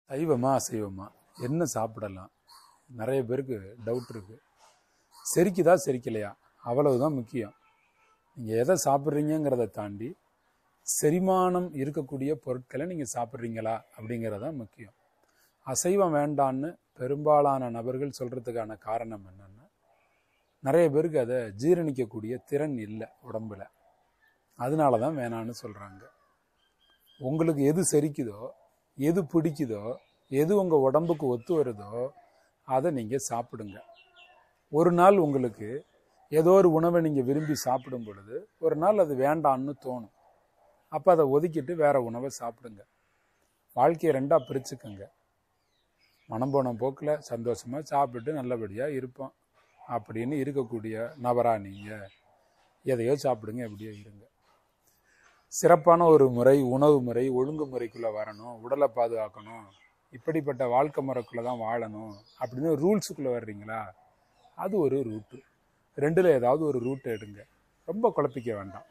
சைவமா அசைவமா என்ன சாப்பிடலாம் நிறைய பேருக்கு டவுட் இருக்கு செரிக்குதா செரிக்கலையா அவ்வளவுதான் முக்கியம் நீங்கள் எதை சாப்பிட்றீங்கிறத தாண்டி செரிமானம் இருக்கக்கூடிய பொருட்களை நீங்கள் சாப்பிட்றீங்களா அப்படிங்கிறதான் முக்கியம் அசைவம் வேண்டான்னு பெரும்பாலான நபர்கள் சொல்கிறதுக்கான காரணம் என்னென்னா நிறைய பேருக்கு அதை ஜீரணிக்கக்கூடிய திறன் இல்லை உடம்புல அதனால தான் வேணான்னு சொல்கிறாங்க உங்களுக்கு எது செரிக்குதோ எது பிடிக்குதோ எது உங்கள் உடம்புக்கு ஒத்து வருதோ அதை நீங்கள் சாப்பிடுங்க ஒரு நாள் உங்களுக்கு ஏதோ ஒரு உணவை நீங்கள் விரும்பி சாப்பிடும் பொழுது ஒரு நாள் அது வேண்டான்னு தோணும் அப்போ அதை ஒதுக்கிட்டு வேற உணவை சாப்பிடுங்க வாழ்க்கையை ரெண்டாக பிரிச்சுக்கோங்க மனம் போன போக்கில் சந்தோஷமாக சாப்பிட்டு நல்லபடியாக இருப்போம் அப்படின்னு இருக்கக்கூடிய நபரா நீங்கள் எதையோ சாப்பிடுங்க எப்படியோ இருங்க சிறப்பான ஒரு முறை உணவு முறை ஒழுங்குமுறைக்குள்ளே வரணும் உடலை பாதுகாக்கணும் இப்படிப்பட்ட வாழ்க்கை முறைக்குள்ளே தான் வாழணும் அப்படின்னு ரூல்ஸுக்குள்ளே வர்றீங்களா அது ஒரு ரூட்டு ரெண்டில் ஏதாவது ஒரு ரூட் எடுங்க ரொம்ப குழப்பிக்க வேண்டாம்